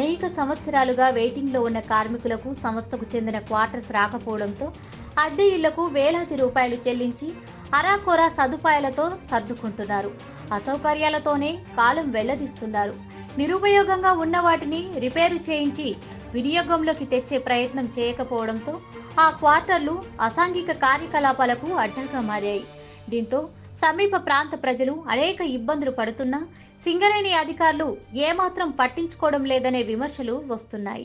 అనేక సంవత్సరాలుగా వెయిటింగ్లో ఉన్న కార్మికులకు సంస్థకు చెందిన క్వార్టర్స్ రాకపోవడంతో అద్దె ఇళ్లకు వేలాది రూపాయలు చెల్లించి అరాకొరా సదుపాయాలతో సర్దుకుంటున్నారు అసౌకర్యాలతోనే కాలం వెల్లదీస్తున్నారు నిరుపయోగంగా ఉన్న వాటిని రిపేరు చేయించి వినియోగంలోకి తెచ్చే ప్రయత్నం చేయకపోవడంతో ఆ క్వార్టర్లు అసాంఘిక కార్యకలాపాలకు అడ్డంగా మారాయి దీంతో సమీప ప్రాంత ప్రజలు అనేక ఇబ్బందులు పడుతున్నా సింగరేణి అధికారులు ఏమాత్రం పట్టించుకోవడం లేదనే విమర్శలు వస్తున్నాయి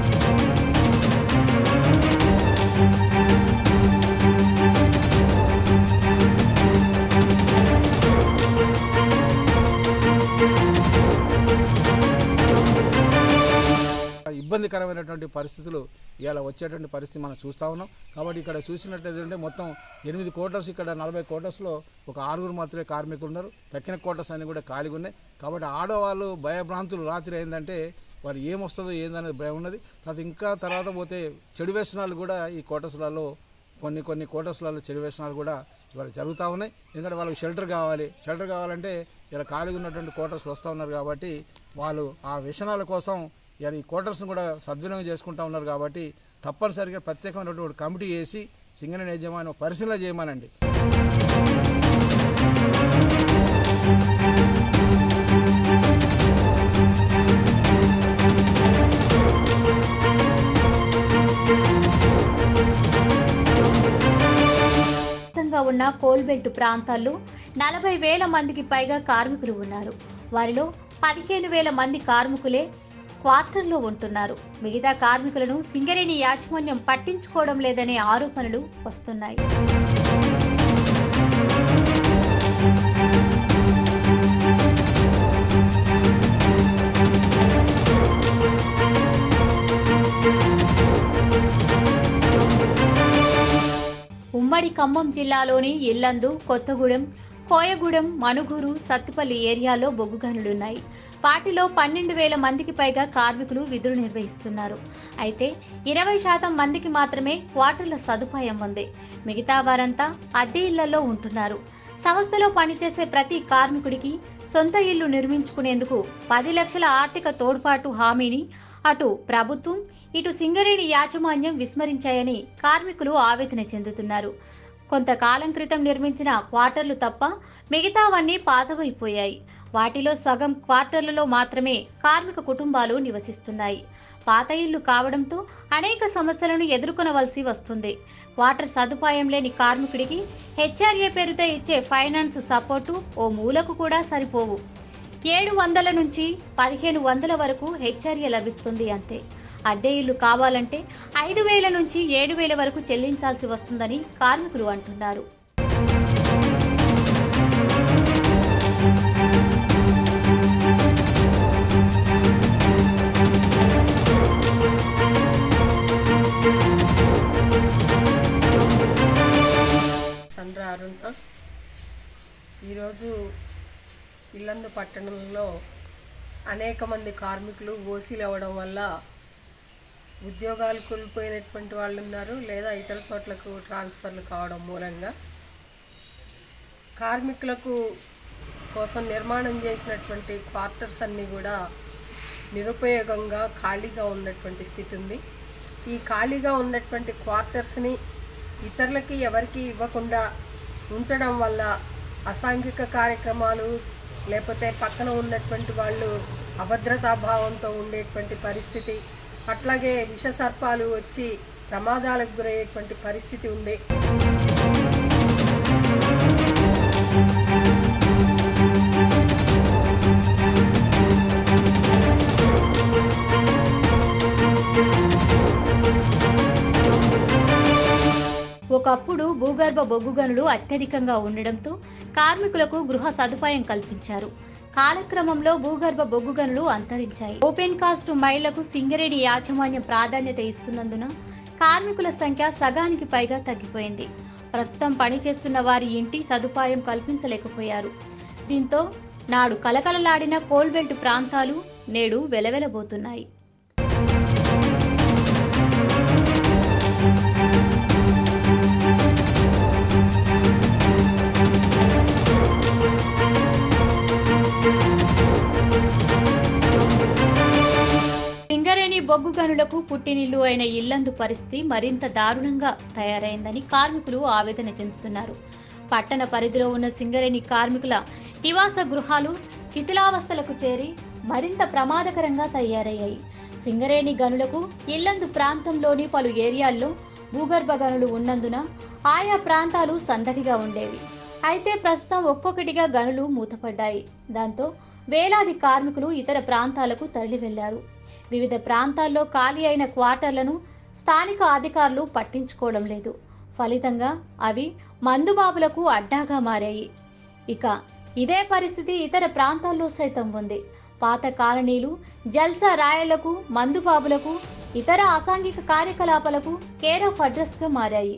ఇబ్బందికరమైనటువంటి పరిస్థితులు ఇలా వచ్చేటువంటి పరిస్థితి మనం చూస్తూ ఉన్నాం కాబట్టి ఇక్కడ చూసినట్లయితే మొత్తం ఎనిమిది క్వార్టర్స్ ఇక్కడ నలభై క్వార్టర్స్లో ఒక ఆరుగురు మాత్రమే కార్మికులు ఉన్నారు తక్కిన క్వార్టర్స్ అన్ని కూడా ఖాళీగా ఉన్నాయి కాబట్టి ఆడవాళ్ళు భయభ్రాంతులు రాత్రి అయిందంటే వారు ఏమొస్తుందో ఏందనేది భయం ఉన్నది తర్వాత ఇంకా తర్వాత పోతే చెడు వ్యసనాలు కూడా ఈ క్వార్టర్స్లలో కొన్ని కొన్ని క్వార్టర్స్లలో చెడు వ్యసనాలు కూడా ఇవాళ జరుగుతూ ఉన్నాయి ఎందుకంటే వాళ్ళకి షెల్టర్ కావాలి షెల్టర్ కావాలంటే ఇలా ఖాళీగా ఉన్నటువంటి క్వార్టర్స్ వస్తూ ఉన్నారు కాబట్టి వాళ్ళు ఆ వ్యసనాల కోసం ఇలా ఈ క్వార్టర్స్ని కూడా సద్వినియోగం చేసుకుంటూ ఉన్నారు కాబట్టి తప్పనిసరిగా ప్రత్యేకమైనటువంటి కమిటీ వేసి సింగరేణి యజమాని పరిశీలన చేయమనండి వ్యాప్తంగా ఉన్న కోల్బెల్ట్ ప్రాంతాల్లో నలభై వేల మందికి పైగా కార్మికులు ఉన్నారు వారిలో పదిహేను వేల మంది కార్మికులే క్వార్టర్లో ఉంటున్నారు మిగతా కార్మికులను సింగరేణి యాజమాన్యం పట్టించుకోవడం లేదనే ఆరోపణలు వస్తున్నాయి ఉమ్మడి ఖమ్మం జిల్లాలోని ఇల్లందు కొత్తగూడెం కోయగూడెం మనుగూరు సత్తుపల్లి ఏరియాలో బొగ్గు గనులున్నాయి వాటిలో పన్నెండు వేల మందికి పైగా కార్మికులు విధులు నిర్వహిస్తున్నారు అయితే ఇరవై శాతం మందికి మాత్రమే క్వార్టర్ల సదుపాయం ఉంది మిగతా వారంతా అద్దె ఇళ్లలో ఉంటున్నారు సంస్థలో పనిచేసే ప్రతి కార్మికుడికి సొంత ఇల్లు నిర్మించుకునేందుకు పది లక్షల ఆర్థిక తోడ్పాటు హామీని అటు ప్రభుత్వం ఇటు సింగరేణి యాజమాన్యం విస్మరించాయని కార్మికులు ఆవేదన చెందుతున్నారు కొంతకాలం క్రితం నిర్మించిన క్వార్టర్లు తప్ప మిగతావన్నీ పాతవైపోయాయి వాటిలో సగం క్వార్టర్లలో మాత్రమే కార్మిక కుటుంబాలు నివసిస్తున్నాయి పాత ఇళ్లు కావడంతో అనేక సమస్యలను ఎదుర్కొనవలసి వస్తుంది వాటర్ సదుపాయం లేని కార్మికుడికి హెచ్ఆర్ఏ పేరుతో ఇచ్చే ఫైనాన్స్ సపోర్టు ఓ మూలకు కూడా సరిపోవు ఏడు వందల నుంచి పదిహేను వందల వరకు హెచ్ఆర్ఏ లభిస్తుంది అంతే అద్దె ఇల్లు కావాలంటే ఐదు వేల నుంచి ఏడు వేల వరకు చెల్లించాల్సి వస్తుందని కార్మికులు అంటున్నారు సండ్ర అరుణ ఈరోజు ఇల్లందు పట్టణంలో అనేక మంది కార్మికులు ఓసీలు అవ్వడం వల్ల ఉద్యోగాలు కోల్పోయినటువంటి వాళ్ళు ఉన్నారు లేదా ఇతర చోట్లకు ట్రాన్స్ఫర్లు కావడం మూలంగా కార్మికులకు కోసం నిర్మాణం చేసినటువంటి క్వార్టర్స్ అన్నీ కూడా నిరుపయోగంగా ఖాళీగా ఉన్నటువంటి స్థితి ఉంది ఈ ఖాళీగా ఉన్నటువంటి క్వార్టర్స్ని ఇతరులకి ఎవరికి ఇవ్వకుండా ఉంచడం వల్ల అసాంఘిక కార్యక్రమాలు లేకపోతే పక్కన ఉన్నటువంటి వాళ్ళు అభద్రతాభావంతో ఉండేటువంటి పరిస్థితి అట్లాగే విష సర్పాలు వచ్చి ప్రమాదాలకు గురయ్యేటువంటి పరిస్థితి ఉంది ఒకప్పుడు భూగర్భ బొగ్గు గనులు అత్యధికంగా ఉండడంతో కార్మికులకు గృహ సదుపాయం కల్పించారు కాలక్రమంలో భూగర్భ బొగ్గు గనులు అంతరించాయి ఓపెన్ కాస్ట్ మైళ్లకు సింగరేణి యాజమాన్యం ప్రాధాన్యత ఇస్తున్నందున కార్మికుల సంఖ్య సగానికి పైగా తగ్గిపోయింది ప్రస్తుతం పనిచేస్తున్న వారి ఇంటి సదుపాయం కల్పించలేకపోయారు దీంతో నాడు కలకలలాడిన కోల్బెల్ట్ ప్రాంతాలు నేడు వెలవెలబోతున్నాయి బొగ్గు గనులకు పుట్టినిల్లు అయిన ఇల్లందు పరిస్థితి మరింత దారుణంగా తయారైందని కార్మికులు ఆవేదన చెందుతున్నారు పట్టణ పరిధిలో ఉన్న సింగరేణి కార్మికుల నివాస గృహాలు శిథిలావస్థలకు చేరి మరింత ప్రమాదకరంగా తయారయ్యాయి సింగరేణి గనులకు ఇల్లందు ప్రాంతంలోని పలు ఏరియాల్లో భూగర్భ గనులు ఉన్నందున ఆయా ప్రాంతాలు సందడిగా ఉండేవి అయితే ప్రస్తుతం ఒక్కొక్కటిగా గనులు మూతపడ్డాయి దాంతో వేలాది కార్మికులు ఇతర ప్రాంతాలకు తరలి వెళ్లారు వివిధ ప్రాంతాల్లో ఖాళీ అయిన క్వార్టర్లను స్థానిక అధికారులు పట్టించుకోవడం లేదు ఫలితంగా అవి మందుబాబులకు అడ్డాగా మారాయి ఇక ఇదే పరిస్థితి ఇతర ప్రాంతాల్లో సైతం ఉంది పాత కాలనీలు జల్సా రాయలకు మందుబాబులకు ఇతర అసాంఘిక కార్యకలాపాలకు కేర్ ఆఫ్ అడ్రస్గా మారాయి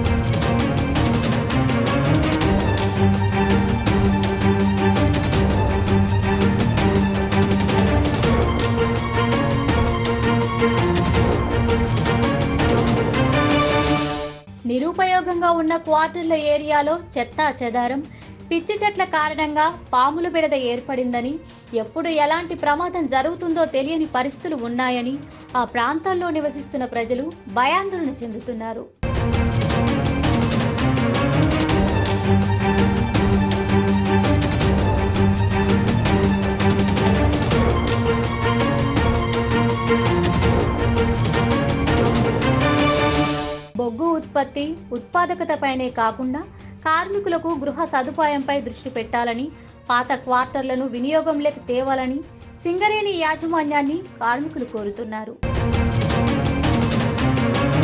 నిరుపయోగంగా ఉన్న క్వార్టర్ల ఏరియాలో చెత్తా చెదారం పిచ్చి చెట్ల కారణంగా పాముల బెడద ఏర్పడిందని ఎప్పుడు ఎలాంటి ప్రమాదం జరుగుతుందో తెలియని పరిస్థితులు ఉన్నాయని ఆ ప్రాంతాల్లో నివసిస్తున్న ప్రజలు భయాందోళన చెందుతున్నారు బొగ్గు ఉత్పత్తి ఉత్పాదకతపైనే కాకుండా కార్మికులకు గృహ సదుపాయంపై దృష్టి పెట్టాలని పాత క్వార్టర్లను వినియోగంలోకి తేవాలని సింగరేణి యాజమాన్యాన్ని కార్మికులు కోరుతున్నారు